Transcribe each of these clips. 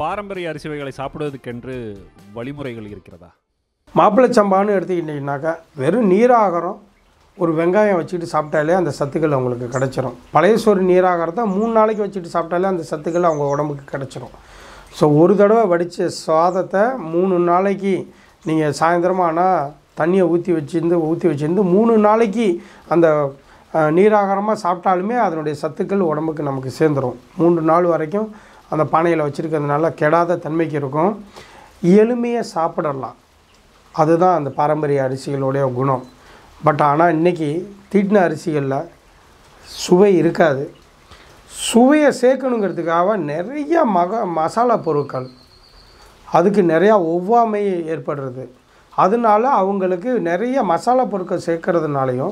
பாரம்பரிய அரிசி வகைகளை சாப்பிடுவதற்கென்று வழிமுறைகள் இருக்கிறதா மாப்பிள்ளை சம்பான்னு எடுத்துக்கிட்டிங்கனாக்கா வெறும் நீராகாரம் ஒரு வெங்காயம் வச்சுக்கிட்டு சாப்பிட்டாலே அந்த சத்துக்கள் அவங்களுக்கு கிடச்சிரும் பழைய சோறு நீராகாரத்தை மூணு நாளைக்கு வச்சுட்டு சாப்பிட்டாலே அந்த சத்துக்கள் அவங்க உடம்புக்கு கிடச்சிரும் ஸோ ஒரு தடவை வடித்த சாதத்தை மூணு நாளைக்கு நீங்கள் சாயந்தரமாக ஆனால் தண்ணியை ஊற்றி வச்சிருந்து ஊற்றி வச்சிருந்து மூணு நாளைக்கு அந்த அஹ், நீராகாரமாக சாப்பிட்டாலுமே அதனுடைய சத்துக்கள் உடம்புக்கு நமக்கு சேர்ந்துடும் மூன்று நாள் வரைக்கும் அந்த பானையில் வச்சுருக்கிறதுனால கெடாத தன்மைக்கு இருக்கும் எளிமையாக சாப்பிடலாம் அதுதான் அந்த பாரம்பரிய அரிசிகளுடைய குணம் பட் ஆனால் இன்றைக்கி தீட்டின அரிசிகளில் சுவை இருக்காது சுவையை சேர்க்கணுங்கிறதுக்காக நிறைய மக மசாலா பொருட்கள் அதுக்கு நிறையா ஒவ்வாமை ஏற்படுறது அதனால அவங்களுக்கு நிறைய மசாலா பொருட்கள் சேர்க்கறதுனாலையும்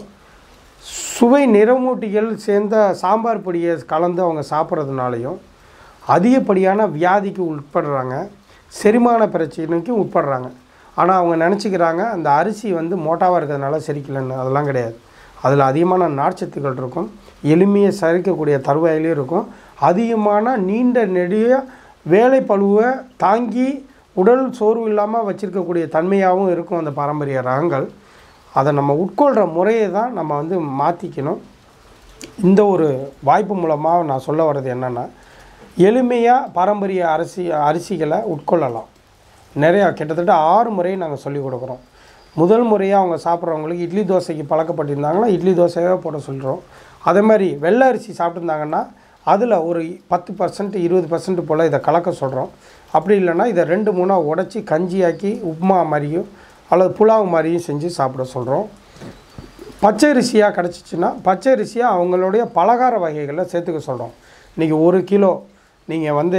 சுவை நிறமூட்டிகள் சேர்ந்த சாம்பார் பொடியை கலந்து அவங்க சாப்பிட்றதுனாலையும் அதிகப்படியான வியாதிக்கு உட்படுறாங்க செரிமான பிரச்சனைக்கு உட்படுறாங்க ஆனால் அவங்க நினச்சிக்கிறாங்க அந்த அரிசி வந்து மோட்டாவாக இருக்கிறதுனால செரிக்கலைன்னு அதெல்லாம் கிடையாது அதில் அதிகமான நார்ச்சத்துக்கள் இருக்கும் எளிமையை சரிக்கக்கூடிய தருவாயிலையும் இருக்கும் அதிகமான நீண்ட நெடிய வேலை பழுவை தாங்கி உடல் சோர்வு இல்லாமல் வச்சிருக்கக்கூடிய தன்மையாகவும் இருக்கும் அந்த பாரம்பரிய ரகங்கள் அதை நம்ம உட்கொள்கிற முறையை தான் நம்ம வந்து மாற்றிக்கணும் இந்த ஒரு வாய்ப்பு மூலமாக நான் சொல்ல வர்றது என்னென்னா எளிமையாக பாரம்பரிய அரிசி அரிசிகளை உட்கொள்ளலாம் நிறையா கிட்டத்தட்ட ஆறு முறை நாங்கள் சொல்லிக் கொடுக்குறோம் முதல் முறையாக அவங்க சாப்பிட்றவங்களுக்கு இட்லி தோசைக்கு பழக்கப்பட்டிருந்தாங்கன்னா இட்லி தோசையாக போட சொல்கிறோம் அதே மாதிரி வெள்ளை அரிசி சாப்பிட்ருந்தாங்கன்னா அதில் ஒரு பத்து பர்சன்ட் இருபது பர்சன்ட் போல் இதை கலக்க சொல்கிறோம் அப்படி இல்லைன்னா இதை ரெண்டு மூணாக உடச்சி கஞ்சியாக்கி உப்புமா மாதிரியும் அல்லது புலாவ் மாதிரியும் செஞ்சு சாப்பிட சொல்கிறோம் பச்சை அரிசியாக கிடச்சிச்சின்னா பச்சை அரிசியாக அவங்களுடைய பலகார வகைகளை சேர்த்துக்க சொல்கிறோம் இன்றைக்கி ஒரு கிலோ நீங்கள் வந்து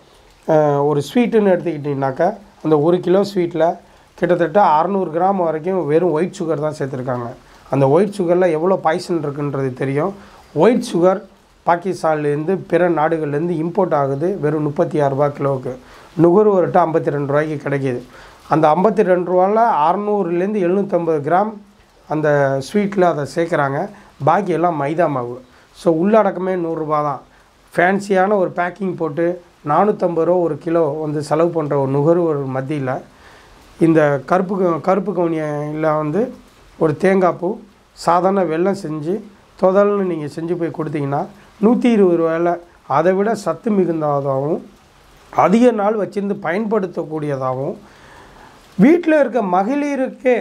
அஹ், ஒரு ஸ்வீட்டுன்னு எடுத்துக்கிட்டிங்கனாக்கா அந்த ஒரு கிலோ ஸ்வீட்டில் கிட்டத்தட்ட அறநூறு கிராம் வரைக்கும் வெறும் ஒயிட் சுகர் தான் சேர்த்துருக்காங்க அந்த ஒயிட் சுகரில் எவ்வளோ பாய்சன் இருக்குன்றது தெரியும் ஒயிட் சுகர் பாகிஸ்தான்லேருந்து பிற நாடுகள்லேருந்து இம்போர்ட் ஆகுது வெறும் முப்பத்தி ஆறு ரூபா கிலோவுக்கு நுகர்வோர்கிட்ட ஐம்பத்தி ரெண்டு ரூபாய்க்கு கிடைக்கிது அந்த ஐம்பத்தி ரெண்டு ரூபாவில் அறநூறுலேருந்து எழுநூற்றம்பது கிராம் அந்த ஸ்வீட்டில் அதை சேர்க்குறாங்க பாக்கி எல்லாம் மைதா மாவு ஸோ உள்ளடக்கமே நூறுரூபா தான் ஃபேன்சியான ஒரு பேக்கிங் போட்டு நானூற்றம்பது ரூபா ஒரு கிலோ வந்து செலவு பண்ணுற ஒரு நுகர்வோர் மத்தியில் இந்த கருப்பு க- கருப்பு கவுனியில் வந்து ஒரு தேங்காய் பூ சாதாரண வெல்லம் செஞ்சு தொதல்னு நீங்கள் செஞ்சு போய் கொடுத்தீங்கன்னா நூற்றி இருபது ரூபாயில் அதை விட சத்து மிகுந்ததாகவும் அதிக நாள் வச்சிருந்து பயன்படுத்தக்கூடியதாகவும் வீட்டில் இருக்க மகளிருக்கே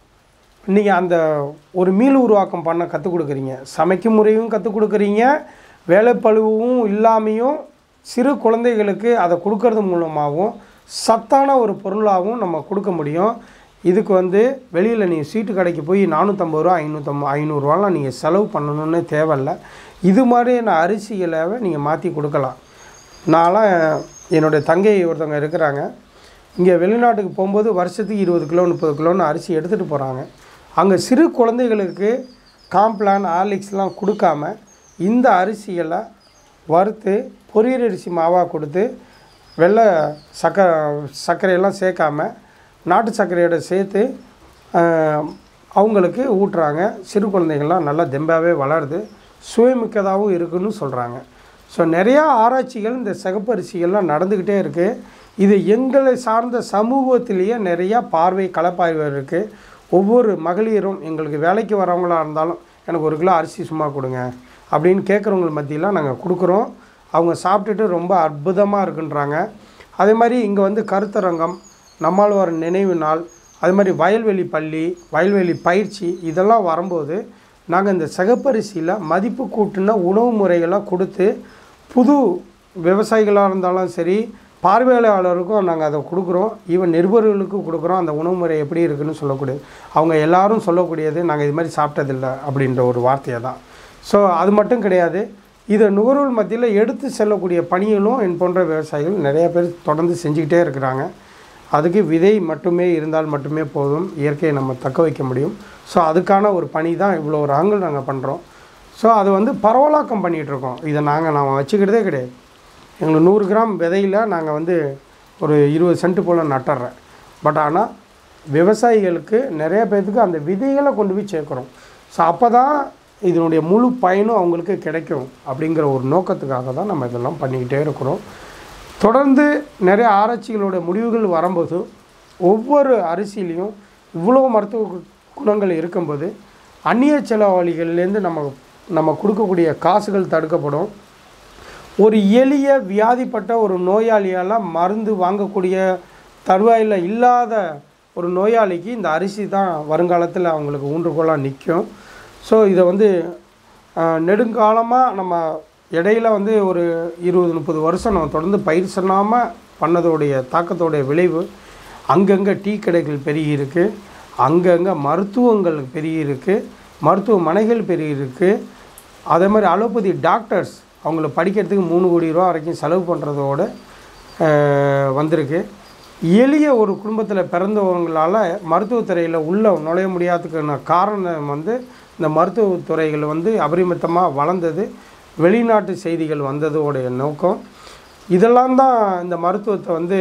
நீங்கள் அந்த ஒரு மீள் உருவாக்கம் பண்ண கற்றுக் கொடுக்குறீங்க சமைக்கும் முறையும் கற்றுக் கொடுக்குறீங்க வேலைப்பழுவும் இல்லாமையும் சிறு குழந்தைகளுக்கு அதை கொடுக்கறது மூலமாகவும் சத்தான ஒரு பொருளாகவும் நம்ம கொடுக்க முடியும் இதுக்கு வந்து வெளியில் நீங்கள் சீட்டு கடைக்கு போய் நானூற்றம்பது ரூபா ஐநூற்றம்பது ஐநூறுரூவாலாம் நீங்கள் செலவு பண்ணணும்னு தேவையில்ல இது மாதிரியான அரிசிகளை நீங்கள் மாற்றி கொடுக்கலாம் நான்லாம் என்னுடைய தங்கை ஒருத்தவங்க இருக்கிறாங்க இங்கே வெளிநாட்டுக்கு போகும்போது வருஷத்துக்கு இருபது கிலோ முப்பது கிலோன்னு அரிசி எடுத்துகிட்டு போகிறாங்க அங்கே சிறு குழந்தைகளுக்கு காம்ப்ளான் ஹார்லிக்ஸ்லாம் கொடுக்காம இந்த அரிசிகளை வறுத்து பொரியல் அரிசி மாவாக கொடுத்து வெள்ளை சக்கரை சர்க்கரையெல்லாம் சேர்க்காம நாட்டு சர்க்கரையோட சேர்த்து ஆஹ், அவங்களுக்கு ஊட்டுறாங்க சிறு குழந்தைகள்லாம் நல்லா தெம்பாகவே வளருது சுவைமிக்கதாகவும் இருக்குன்னு சொல்கிறாங்க ஸோ நிறையா ஆராய்ச்சிகள் இந்த சிகப்பரிசிகள்லாம் நடந்துக்கிட்டே இருக்குது இது எங்களை சார்ந்த சமூகத்திலேயே நிறையா பார்வை களப்பாய்வு இருக்குது ஒவ்வொரு மகளிரும் எங்களுக்கு வேலைக்கு வரவங்களா இருந்தாலும் எனக்கு ஒரு கிலோ அரிசி சும்மா கொடுங்க அப்படின்னு கேட்குறவங்க மத்தியெல்லாம் நாங்கள் கொடுக்குறோம் அவங்க சாப்பிட்டுட்டு ரொம்ப அற்புதமாக இருக்குன்றாங்க அதே மாதிரி இங்கே வந்து கருத்தரங்கம் நம்மாழ்வார் நினைவு நாள் அது மாதிரி வயல்வெளி பள்ளி வயல்வெளி பயிற்சி இதெல்லாம் வரும்போது நாங்கள் இந்த சிகப்பரிசியில் மதிப்பு கூட்டின உணவு முறைகளை கொடுத்து புது விவசாயிகளாக இருந்தாலும் சரி பார்வையாளருக்கும் நாங்கள் அதை கொடுக்குறோம் ஈவன் நிருபர்களுக்கும் கொடுக்குறோம் அந்த உணவு முறை எப்படி இருக்குன்னு சொல்லக்கூடியது அவங்க எல்லாரும் சொல்லக்கூடியது நாங்கள் இது மாதிரி சாப்பிட்டதில்லை அப்படின்ற ஒரு வார்த்தையை தான் ஸோ அது மட்டும் கிடையாது இதை நுகர்வோர் மத்தியில் எடுத்து செல்லக்கூடிய பணிகளும் என் போன்ற விவசாயிகள் நிறைய பேர் தொடர்ந்து செஞ்சுக்கிட்டே இருக்கிறாங்க அதுக்கு விதை மட்டுமே இருந்தால் மட்டுமே போதும் இயற்கையை நம்ம தக்க வைக்க முடியும் ஸோ அதுக்கான ஒரு பணி தான் இவ்வளோ ரகங்கள் நாங்கள் பண்ணுறோம் ஸோ அது வந்து பரவலாக்கம் பண்ணிகிட்ருக்கோம் இதை நாங்கள் நாம் வச்சுக்கிறதே கிடையாது எங்களுக்கு நூறு கிராம் விதையில் நாங்கள் வந்து ஒரு இருபது சென்ட் போல் நட்டுறேன் பட் ஆனால் விவசாயிகளுக்கு நிறைய பேர்த்துக்கு அந்த விதைகளை கொண்டு போய் சேர்க்குறோம் ஸோ அப்போ தான் இதனுடைய முழு பயனும் அவங்களுக்கு கிடைக்கும் அப்படிங்கிற ஒரு நோக்கத்துக்காக தான் நம்ம இதெல்லாம் பண்ணிக்கிட்டே இருக்கிறோம் தொடர்ந்து நிறைய ஆராய்ச்சிகளோட முடிவுகள் வரும்போது ஒவ்வொரு அரிசியிலையும் இவ்வளோ மருத்துவ கு- குணங்கள் இருக்கும்போது அந்நிய செலவாளிகள்லேருந்து நம்ம நம்ம கொடுக்கக்கூடிய காசுகள் தடுக்கப்படும் ஒரு எளிய வியாதிப்பட்ட ஒரு நோயாளியால் மருந்து வாங்கக்கூடிய தருவாயில் இல்லாத ஒரு நோயாளிக்கு இந்த அரிசி தான் வருங்காலத்தில் அவங்களுக்கு ஊன்றுகோலாக நிற்கும் ஸோ இதை வந்து ஆஹ், நெடுங்காலமாக நம்ம இடையில வந்து ஒரு இருபது முப்பது வருஷம் நம்ம தொடர்ந்து பயிர் சொல்லாமல் பண்ணதோடைய தாக்கத்தோடைய விளைவு அங்கங்கே டீ கடைகள் பெருகி இருக்கு அங்கங்கே மருத்துவங்கள் பெருகி இருக்கு மருத்துவமனைகள் பெருகி இருக்கு அதே மாதிரி அலோபதி டாக்டர்ஸ் அவங்கள படிக்கிறதுக்கு மூணு கோடி ரூபா வரைக்கும் செலவு பண்ணுறதோட வந்திருக்கு எளிய ஒரு குடும்பத்தில் பிறந்தவங்களால் மருத்துவத்துறையில் உள்ள நுழைய முடியாததுக்கான காரணம் வந்து இந்த மருத்துவத்துறைகள் வந்து அபரிமிதமாக வளர்ந்தது வெளிநாட்டு செய்திகள் வந்ததோடைய நோக்கம் இதெல்லாம் தான் இந்த மருத்துவத்தை வந்து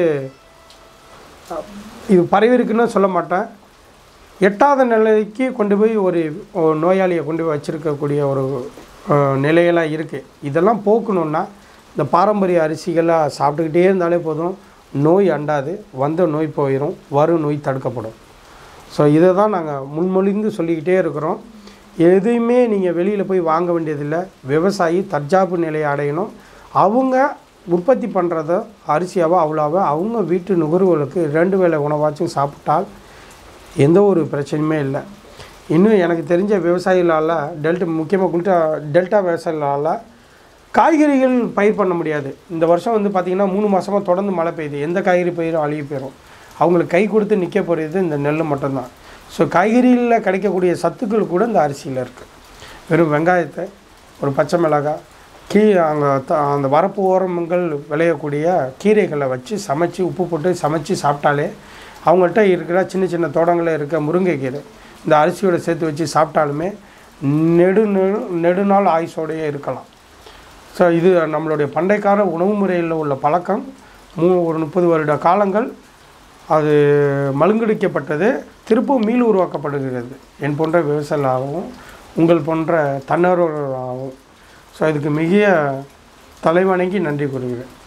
இது பரவிருக்குன்னு சொல்ல மாட்டேன் எட்டாத நிலைக்கு கொண்டு போய் ஒரு ஒரு நோயாளியை கொண்டு போய் வச்சிருக்கக்கூடிய ஒரு அஹ், நிலையெல்லாம் இருக்குது இதெல்லாம் போக்கணுன்னா இந்த பாரம்பரிய அரிசிகளாக சாப்பிட்டுக்கிட்டே இருந்தாலே போதும் நோய் அண்டாது வந்த நோய் போயிடும் வரும் நோய் தடுக்கப்படும் ஸோ இதை தான் நாங்கள் முன்மொழிந்து சொல்லிக்கிட்டே இருக்கிறோம் எதையுமே நீங்கள் வெளியில் போய் வாங்க வேண்டியதில்லை விவசாயி தற்சார்பு நிலையை அடையணும் அவங்க உற்பத்தி பண்ணுறத அரிசியாவோ அவ்வளோவோ அவங்க வீட்டு நுகர்வோருக்கு ரெண்டு வேளை உணவாச்சும் சாப்பிட்டால் எந்த ஒரு பிரச்சனையுமே இல்லை இன்னும் எனக்கு தெரிஞ்ச விவசாயிகளால் டெல்டா முக்கியமாக குல்டா டெல்டா விவசாயிகளால் காய்கறிகள் பயிர் பண்ண முடியாது இந்த வருஷம் வந்து பார்த்திங்கன்னா மூணு மாதமாக தொடர்ந்து மழை பெய்யுது எந்த காய்கறி பயிரும் அழுகி போயிடும் அவங்களுக்கு கை கொடுத்து நிற்க போகிறது இந்த நெல் மட்டும்தான் ஸோ காய்கறிகளில் கிடைக்கக்கூடிய சத்துக்கள் கூட இந்த அரிசியில் இருக்குது வெறும் வெங்காயத்தை ஒரு பச்சை மிளகாய் கீ அங்கே அந்த வரப்பு ஓரங்கள் விளையக்கூடிய கீரைகளை வச்சு சமைச்சு உப்பு போட்டு சமைச்சு சாப்பிட்டாலே அவங்கள்ட்ட இருக்கிற சின்ன சின்ன தோட்டங்களில் இருக்க முருங்கைக்கீரை இந்த அரிசியோட சேர்த்து வச்சு சாப்பிட்டாலுமே நெடு நெடு- நெடுநாள் ஆயுசோடையே இருக்கலாம் ஸோ இது நம்மளுடைய பண்டைக்கால உணவு முறையில் உள்ள பழக்கம் மூ ஒரு முப்பது வருட காலங்கள் அது மழுங்கடிக்கப்பட்டது திருப்பவும் மீள் உருவாக்கப்படுகிறது என் போன்ற விவசாயிகளாகவும் உங்கள் போன்ற தன்னார்வலர்களாகவும் ஸோ இதுக்கு மிக தலைவணங்கி நன்றி கூறுகிறேன்